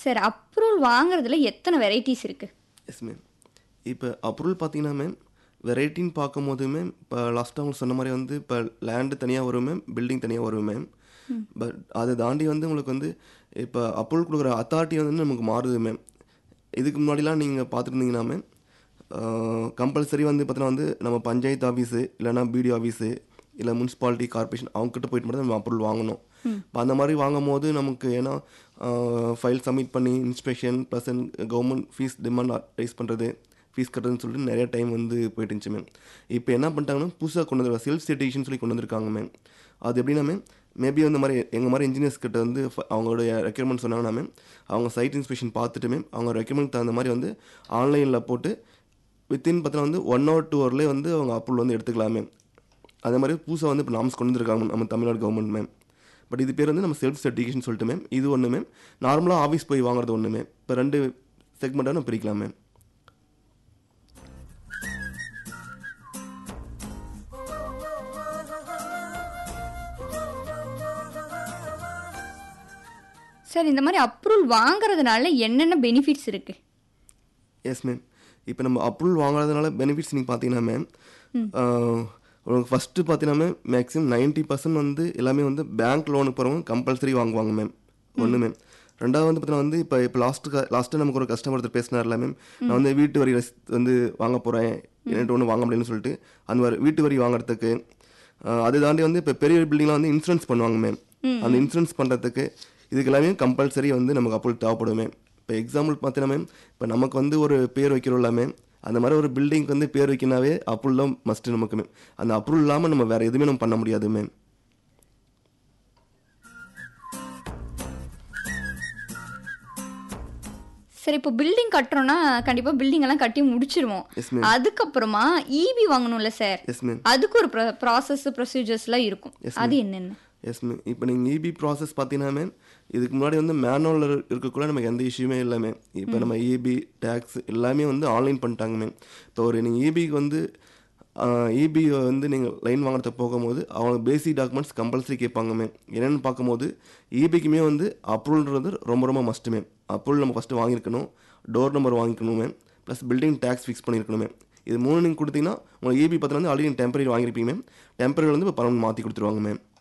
sir approval வாங்குறதுல எத்தனை varieties இருக்கு எஸ் மேம் இப்போ அப்ரூவல் பார்த்தீங்கன்னா மேம் வெரைட்டின்னு பார்க்கும்போது மேம் இப்போ லாஸ்ட்டாக உங்களுக்கு சொன்ன மாதிரி வந்து இப்போ லேண்டு தனியாக வரும் மேம் பில்டிங் தனியாக வரும் மேம் பட் அதை தாண்டி வந்து உங்களுக்கு வந்து இப்போ அப்ரூவல் கொடுக்குற அத்தாரிட்டி வந்து நமக்கு மாறுது மேம் இதுக்கு முன்னாடிலாம் நீங்கள் பார்த்துருந்தீங்கன்னா மேம் கம்பல்சரி வந்து பார்த்தீங்கன்னா வந்து நம்ம பஞ்சாயத்து ஆஃபீஸு இல்லைன்னா பிடிஓ ஆஃபீஸு இல்லை முனிசிபாலிட்டி கார்பரேஷன் அவங்ககிட்ட போயிட்டு மட்டும் தான் நம்ம அப்ரூவல் வாங்கணும் இப்போ அந்த மாதிரி வாங்கும் போது நமக்கு ஏன்னா ஃபைல் சப்மிட் பண்ணி inspection plus government fees demand rise பண்ணுறது ஃபீஸ் கட்டுறதுன்னு சொல்லிட்டு நிறைய டைம் வந்து போயிட்டு இருந்துச்சு மேம் இப்போ என்ன பண்ணிட்டாங்கன்னா புதுசாக கொண்டு வந்து செல்ஃப் ஸ்டேட்டேஷன் சொல்லி கொண்டு வந்திருக்காங்க மேம் அது எப்படின்னா மேம் மேபி அந்த மாதிரி எங்கள் மாதிரி இன்ஜினியர்ஸ் கிட்ட வந்து ஃப- அவங்களுடைய ரெக்யர்மெண்ட் சொன்னாங்கன்னா மேம் அவங்க சைட் இன்ஸ்பெக்ஷன் பார்த்துட்டு மேம் அவங்க ரெக்யர்மெண்ட் தகுந்த மாதிரி வந்து ஆன்லைனில் போட்டு வித்தின் பார்த்தீங்கன்னா வந்து ஒன் ஹவர் டூ ஹவர்லேயே வந்து அவங்க அப்ரூவல் வந்து எடுத்துக்கலாம் மேம் அதே மாதிரி புதுசாக வந்து இப்போ நாம்ஸ் கொண்டு வந்திருக்காங்க நம்ம தமிழ்நாடு கவர்மெண்ட் மேம் பட் இது பேர் வந்து நம்ம செல்ஃப் சர்டிஃபிகேஷன் சொல்லிட்டு மேம் இது ஒன்று மேம் நார்மலாக ஆஃபீஸ் போய் வாங்குறது ஒன்று மேம் இப்போ ரெண்டு செக்மெண்ட்டாக நம்ம பிரிக்கலாம் மேம் சார் இந்த மாதிரி அப்ரூவல் வாங்குறதுனால என்னென்ன பெனிஃபிட்ஸ் இருக்கு எஸ் மேம் இப்போ நம்ம அப்ரூவல் வாங்குறதுனால பெனிஃபிட்ஸ் நீங்கள் பார்த்தீங்கன்னா மேம் உங்களுக்கு ஃபஸ்ட்டு பார்த்தீங்கன்னா மேம் மேக்ஸிமம் நைன்ட்டி பர்சன்ட் வந்து எல்லாமே வந்து பேங்க் லோனுக்கு போகிறவங்க கம்பல்சரி வாங்குவாங்க மேம் ஒன்று மேம் ரெண்டாவது வந்து பார்த்தீங்கன்னா வந்து இப்போ இப்போ லாஸ்ட்டு லாஸ்ட்டு நமக்கு ஒரு கஸ்டமர் ஒருத்தர் பேசினார்ல மேம் நான் வந்து வீட்டு வரி ரசீத் வந்து வாங்க போகிறேன் என்கிட்ட ஒன்று வாங்க முடியும்னு சொல்லிட்டு அந்த மாதிரி வீட்டு வரி வாங்குறதுக்கு அஹ், அதை தாண்டி வந்து இப்போ பெரிய பில்டிங்லாம் வந்து இன்சூரன்ஸ் பண்ணுவாங்க மேம் அந்த இன்சூரன்ஸ் பண்ணுறதுக்கு இதுக்கு எல்லாமே கம்பல்சரி வந்து நமக்கு அப்ரூவல் தேவைப்படும் மேம் இப்போ எக்ஸாம்பிள் பார்த்தீங்கன்னா மேம் இப்போ நமக்கு வந்து ஒரு பேர் வைக்கிறோம்ல மேம் அந்த மாதிரி ஒரு பில்டிங்க்கு வந்து பேர் வைக்கினாவே அப்ரூவல் தான் மஸ்ட்டு நமக்கு மேம் அந்த அப்ரூவல் இல்லாமல் நம்ம வேறு எதுவுமே நம்ம பண்ண முடியாது மேம் சரி இப்போ பில்டிங் கட்டுறோம்னா கண்டிப்பா பில்டிங் எல்லாம் கட்டி முடிச்சிருவோம் எஸ் மேம் அதுக்கப்புறமா இபி வாங்கணும்ல சார் எஸ் மேம் அதுக்கு ஒரு ப்ராசஸ் ப்ரொசீஜர்ஸ்லாம் இருக்கும் Yes, அது என்னென்ன எஸ் மேம் இப்போ நீங்கள் இபி ப்ராசஸ் பார்த்தீங்கன்னா மேம் இதுக்கு முன்னாடி வந்து மேனுவலில் இருக்கக்குள்ள நமக்கு எந்த இஷ்யூமே இல்லை மேம் இப்போ நம்ம இபி டேக்ஸ் எல்லாமே வந்து ஆன்லைன் பண்ணிட்டாங்க மேம் இப்போ ஒரு நீங்கள் இபிக்கு வந்து இபி வந்து நீங்கள் லைன் வாங்குறதுக்கு போகும்போது அவங்க பேசிக் டாக்குமெண்ட்ஸ் கம்பல்சரி கேட்பாங்க மேம் என்னென்னு பார்க்கும்போது இபிக்குமே வந்து அப்ரூவல்ன்றது ரொம்ப ரொம்ப மஸ்ட்டு மேம் அப்ரூவல் நம்ம ஃபஸ்ட்டு வாங்கியிருக்கணும் டோர் நம்பர் வாங்கிக்கணும் ma'am plus building tax fix பண்ணியிருக்கணும் மேம் இது மூணு நீங்கள் கொடுத்தீங்கன்னா உங்களுக்கு இபி பார்த்தீங்கன்னா ஆல்ரெடி டெம்பரரி வாங்கியிருப்பீங்க மேம் டெம்பரரி வந்து இப்போ பர்மனன்ட் மாற்றி கொடுத்துருவாங்க மேம்